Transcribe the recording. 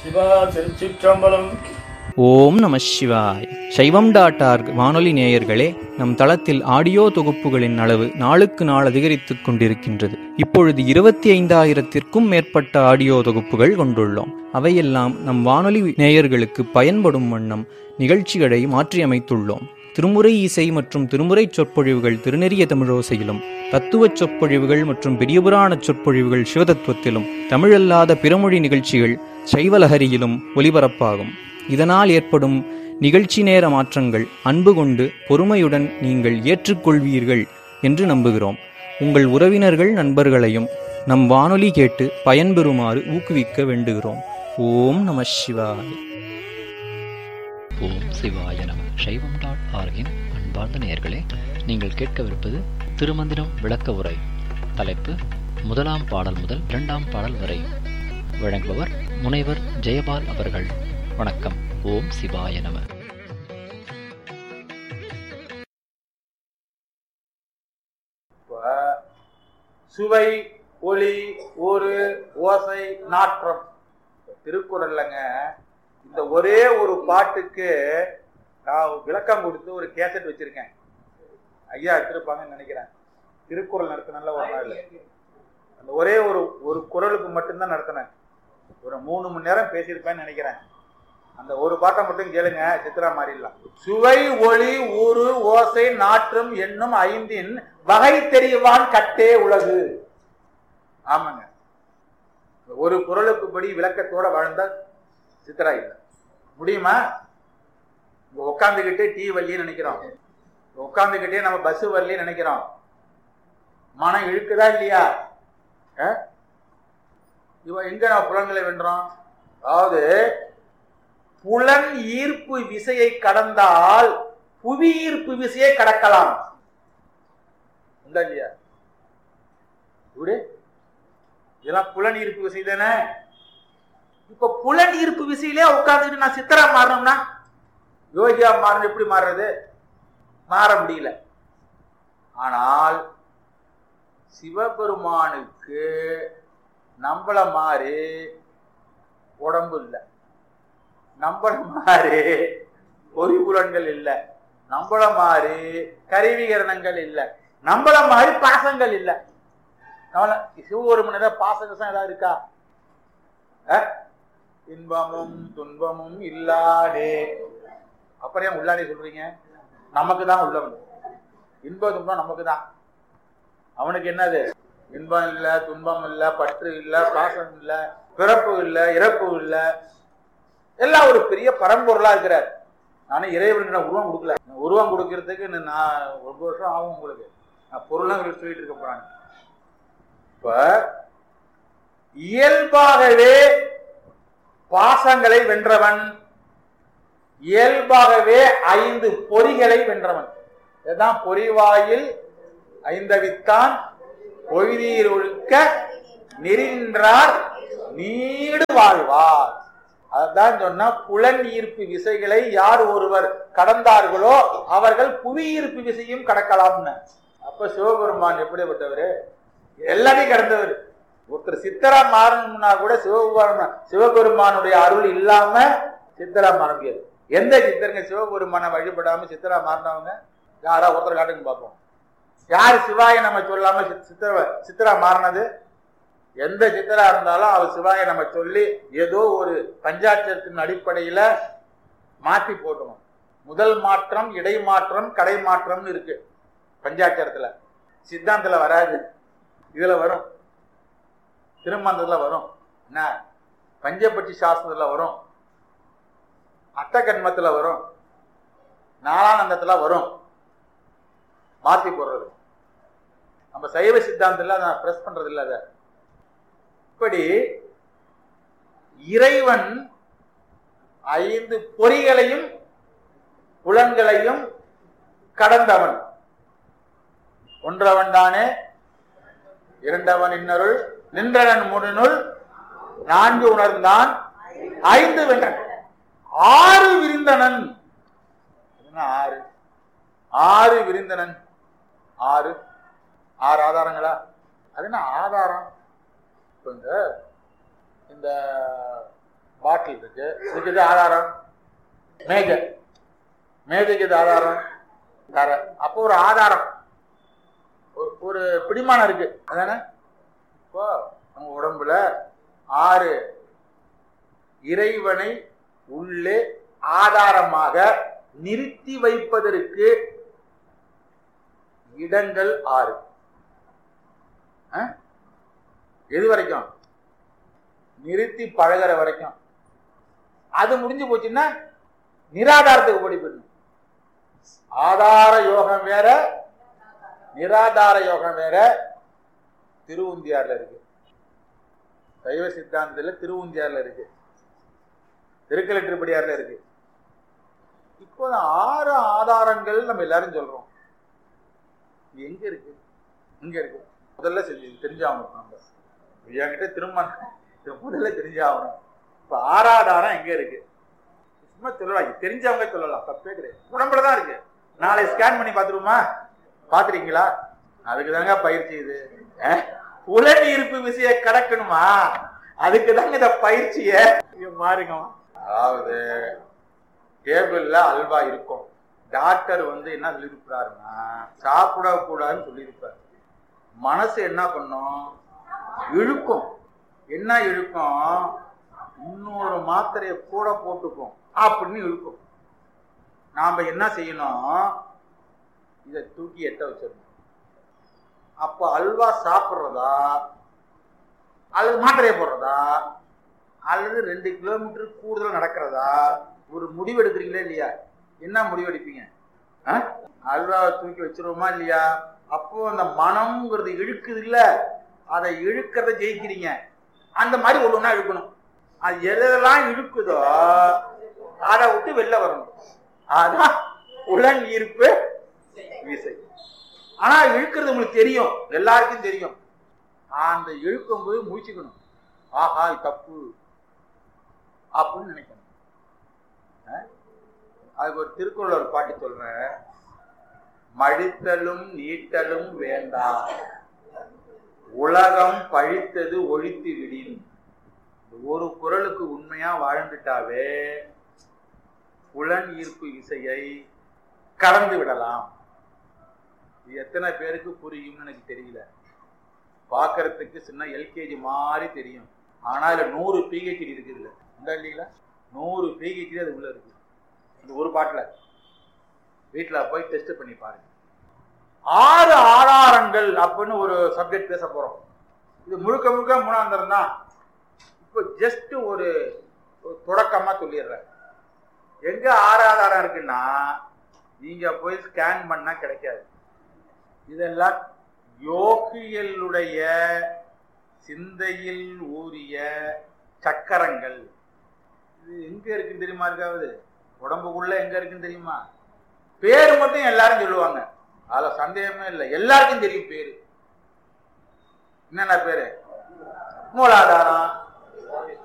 சிவா திருச்சிற்றம்பலம் ஓம் நம சிவாய் சைவம் டாட் ஆர்க் வானொலி நேயர்களே நம் தளத்தில் ஆடியோ தொகுப்புகளின் அளவு நாளுக்கு நாள் அதிகரித்துக் கொண்டிருக்கின்றது இப்பொழுது இருபத்தி ஐந்தாயிரத்திற்கும் மேற்பட்ட ஆடியோ தொகுப்புகள் கொண்டுள்ளோம் அவையெல்லாம் நம் வானொலி நேயர்களுக்கு பயன்படும் வண்ணம் நிகழ்ச்சிகளை மாற்றியமைத்துள்ளோம் திருமுறை இசை மற்றும் திருமுறை சொற்பொழிவுகள் திருநெறிய தமிழோசையிலும் தத்துவச் சொற்பொழிவுகள் மற்றும் பெரியபுராண சொற்பொழிவுகள் சிவதத்துவத்திலும் தமிழல்லாத பிறமொழி நிகழ்ச்சிகள் சைவலஹரியிலும் ஒலிபரப்பாகும் இதனால் ஏற்படும் நிகழ்ச்சி நேர மாற்றங்கள் அன்பு கொண்டு பொறுமையுடன் நீங்கள் ஏற்றுக்கொள்வீர்கள் என்று நம்புகிறோம் உங்கள் உறவினர்கள் நண்பர்களையும் நம் வானொலி கேட்டு பயன்பெறுமாறு ஊக்குவிக்க வேண்டுகிறோம் ஓம் நம சிவாய ஓம் சிவாய நம சைவம் டாட் ஆர்கின் அன்பார்ந்த நேயர்களே நீங்கள் கேட்கவிருப்பது திருமந்திரம் விளக்க உரை தலைப்பு முதலாம் பாடல் முதல் இரண்டாம் பாடல் வரை வழங்குபவர் முனைவர் ஜெயபால் அவர்கள் வணக்கம் ஓம் சிவாய நம இப்ப சுவை ஒளி ஒரு ஓசை நாற்றம் இப்ப திருக்குறள்லங்க இந்த ஒரே ஒரு பாட்டுக்கு நான் விளக்கம் கொடுத்து ஒரு கேசட் வச்சிருக்கேன் ஐயா எடுத்திருப்பாங்கன்னு நினைக்கிறேன் திருக்குறள் நடத்தினால ஒரு நாள் அந்த ஒரே ஒரு ஒரு குரலுக்கு மட்டும்தான் நடத்தினேன் ஒரு மூணு மணி நேரம் பேசியிருப்பேன்னு நினைக்கிறேன் அந்த ஒரு பாட்டை மட்டும் கேளுங்க சித்ரா மாறிடலாம் சுவை ஒளி ஊறு ஓசை நாற்றம் என்னும் ஐந்தின் வகை தெரியவான் கட்டே உலகு ஆமாங்க ஒரு குரலுக்கு படி விளக்கத்தோட வாழ்ந்த சித்ரா இல்லை முடியுமா இங்க உட்காந்துக்கிட்டே டீ வரலன்னு நினைக்கிறோம் உட்காந்துக்கிட்டே நம்ம பஸ் வரலன்னு நினைக்கிறோம் மனம் இழுக்குதா இல்லையா அஹ்? இவன் எங்க நம்ம புலன்களை வென்றோம் அதாவது புலன் ஈர்ப்பு விசையை கடந்தால் புவி ஈர்ப்பு விசையை கடக்கலாம் உண்டா இல்லையா இப்படி இதெல்லாம் புலன் ஈர்ப்பு விசை தானே இப்ப புலன் ஈர்ப்பு விசையிலே உட்கார்ந்துட்டு நான் சித்தரா மாறணும்னா யோகியா மாறணும் எப்படி மாறுறது மாற முடியல ஆனால் சிவபெருமானுக்கு நம்மள மாதிரி உடம்பு இல்லை நம்மள மாதிரி பொறிபுலன்கள் இல்லை நம்மள மாதிரி கருவிகரணங்கள் இல்லை நம்மள மாதிரி பாசங்கள் இல்லை நம்மள சிவபெருமன் ஏதாவது பாசகசம் ஏதாவது இருக்கா அஹ்? இன்பமும் துன்பமும் இல்லாதே அப்புறம் ஏன் உள்ளாடே சொல்றீங்க நமக்கு தான் உள்ளவன் இன்ப துன்பம் நமக்கு தான் அவனுக்கு என்னது இன்பம் இல்ல துன்பம் இல்ல பற்று இல்ல பாசம் இல்ல பிறப்பு இல்ல இறப்பு இல்ல எல்லாம் ஒரு பெரிய பரம்பொருளா இருக்கிறார் நானும் இறைவனுக்கு நான் உருவம் கொடுக்கல நான் உருவம் கொடுக்கறதுக்கு இன்னும் நான் ரொம்ப வருஷம் ஆகும் உங்களுக்கு நான் பொருளாக சொல்லிட்டு இருக்க போறாங்க இப்ப இயல்பாகவே பாசங்களை வென்றவன் இயல்பாகவே ஐந்து பொறிகளை வென்றவன் இதுதான் பொறிவாயில் ஐந்தவித்தான் பொய்தீர் ஒழுக்க நெறின்றார் நீடு வாழ்வார் அதான் சொன்னா புலன் ஈர்ப்பு விசைகளை யார் ஒருவர் கடந்தார்களோ அவர்கள் புவி ஈர்ப்பு விசையும் கடக்கலாம்னு அப்ப சிவபெருமான் எப்படிப்பட்டவர் எல்லாரையும் கடந்தவர் ஒருத்தர் சித்தரா மாறணும்னா கூட சிவபெருமான் சிவபெருமானுடைய அருள் இல்லாம சித்தரா மாற முடியாது எந்த சித்தருங்க சிவபெருமானை வழிபடாம சித்தரா மாறினவங்க யாரா ஒருத்தர் காட்டுங்க பார்ப்போம் யார் சிவாய நம்ம சொல்லாம சித்- சித்திர சித்திரா மாறினது எந்த சித்திரா இருந்தாலும் அவர் சிவாய நம்ம சொல்லி ஏதோ ஒரு பஞ்சாட்சத்தின் அடிப்படையில மாற்றி போட்டணும் முதல் மாற்றம் இடை மாற்றம் கடை மாற்றம்னு இருக்கு பஞ்சாட்சரத்துல சித்தாந்தத்துல வராது இதுல வரும் திருமந்தத்துல வரும் என்ன பஞ்சபட்சி சாஸ்திரத்துல வரும் அட்டகன்மத்துல வரும் நாளானந்தத்துல வரும் மாத்தி போடுறது நம்ம சைவ சித்தாந்தத்தில் அதை பிரஸ் பண்றது இல்லை அதை இப்படி இறைவன் ஐந்து பொறிகளையும் புலன்களையும் கடந்தவன் ஒன்றவன் தானே இரண்டவன் இன்னருள் நின்றவன் முடனுள் நான்கு உணர்ந்தான் ஐந்து வென்றன் ஆறு விரிந்தனன் என்ன ஆறு ஆறு விரிந்தனன் ஆறு ஆறு ஆதாரங்களா அது என்ன ஆதாரம் இப்போ இந்த இந்த பாட்டில் இருக்கு இதுக்கு இது ஆதாரம் மேஜை மேஜைக்கு இது ஆதாரம் தர அப்போ ஒரு ஆதாரம் ஒரு- ஒரு பிடிமானம் இருக்கு அதானே இப்போ நம்ம உடம்புல ஆறு இறைவனை உள்ளே ஆதாரமாக நிறுத்தி வைப்பதற்கு இடங்கள் ஆறு ஆ? எது வரைக்கும் நிறுத்தி பழகுற வரைக்கும் அது முடிஞ்சு போச்சுன்னா நிராதாரத்துக்கு ஓடி போயிடணும் ஆதார யோகம் வேற நிராதார யோகம் வேற திருவுந்தியார்ல இருக்கு சைவ சித்தாந்தத்துல திருவுந்தியார்ல இருக்கு திருக்கலெட்டுப்படியார்ல இருக்கு இப்போ ஆறு ஆதாரங்கள் நம்ம எல்லாரும் சொல்றோம் இது எங்க இருக்கு இங்க இருக்கு முதல்ல செஞ்சு தெரிஞ்சாகணும் நம்ம என்கிட்ட திரும்ப இது முதல்ல தெரிஞ்சாகணும் இப்ப ஆறாதாரம் எங்க இருக்கு சும்மா சொல்லலாம் இது தெரிஞ்சவங்க சொல்லலாம் தப்பே கிடையாது உடம்புல தான் இருக்கு நாளை ஸ்கேன் பண்ணி பார்த்துருவோமா பாத்துறீங்களா அதுக்கு தாங்க பயிற்சி இது அஹ்? உலக இருப்பு விசைய கடக்கணுமா அதுக்கு தாங்க இந்த பயிற்சிய இங்க பாருங்க அதாவது டேபிள்ல அல்வா இருக்கும் டாக்டர் வந்து என்ன சொல்லியிருப்பாருன்னா சாப்பிடக்கூடாதுன்னு சொல்லியிருப்பாரு மனசு என்ன பண்ணும் இழுக்கும் என்ன இழுக்கும் இன்னொரு மாத்திரையை கூட போட்டுக்கும் அப்படின்னு இழுக்கும் நாம என்ன செய்யணும் இதை தூக்கி எட்ட வச்சிடணும் அப்ப அல்வா சாப்பிட்றதா அல்லது மாத்திரையை போடுறதா அல்லது ரெண்டு கிலோமீட்டர் கூடுதல் நடக்கிறதா ஒரு முடிவு எடுக்கிறீங்களா இல்லையா என்ன முடிவு எடுப்பீங்க ஆ? அல்வாவை தூக்கி வச்சிருவோமா இல்லையா அப்போ அந்த மனம்ங்கிறது இழுக்குது இல்ல அதை இழுக்கிறத ஜெயிக்கிறீங்க அந்த மாதிரி ஒண்ணு ஒண்ணா இழுக்கணும் அது எதெல்லாம் இழுக்குதோ அதை விட்டு வெளில வரணும் அதான் உலன் ஈர்ப்பு விசை ஆனா இழுக்கிறது உங்களுக்கு தெரியும் எல்லாருக்கும் தெரியும் அந்த இழுக்கும் போது முடிச்சுக்கணும் ஆஹா இது தப்பு அப்படின்னு நினைக்கணும் அஹ்? அதுக்கு ஒரு திருக்குறள் ஒரு பாட்டு சொல்றேன் மடித்தலும் நீட்டலும் வேண்டாம் உலகம் பழித்தது ஒழித்து விடின் இந்த ஒரு குரலுக்கு உண்மையா வாழ்ந்துட்டாவே புலன் ஈர்ப்பு விசையை கடந்து விடலாம் இது எத்தனை பேருக்கு புரியும்னு எனக்கு தெரியல பார்க்கறதுக்கு சின்ன எல்கேஜி மாதிரி தெரியும் ஆனா இதுல நூறு பிஹெச்டி இருக்குது இல்ல இந்த இல்லைங்களா நூறு பிஹெச்டி அது உள்ள இருக்கு இந்த ஒரு பாட்டுல வீட்டுல போய் டெஸ்ட் பண்ணி பாருங்க ஆறு ஆதாரங்கள் அப்படின்னு ஒரு சப்ஜெக்ட் பேச போறோம் இது முழுக்க முழுக்க மூணாந்தரம் தான் இப்போ ஜஸ்ட் ஒரு ஒரு தொடக்கமா சொல்லிடுறேன் எங்க ஆறு ஆதாரம் இருக்குன்னா நீங்க போய் ஸ்கேன் பண்ணா கிடைக்காது இதெல்லாம் யோகியலுடைய சிந்தையில் ஊறிய சக்கரங்கள் இது எங்க இருக்குன்னு தெரியுமா இருக்காவது உடம்புக்குள்ள எங்க இருக்குன்னு தெரியுமா பேர் மட்டும் எல்லாரும் சொல்லுவாங்க அதுல சந்தேகமே இல்லை எல்லாருக்கும் தெரியும் பேரு என்னென்ன பேரு மூலாதாரம்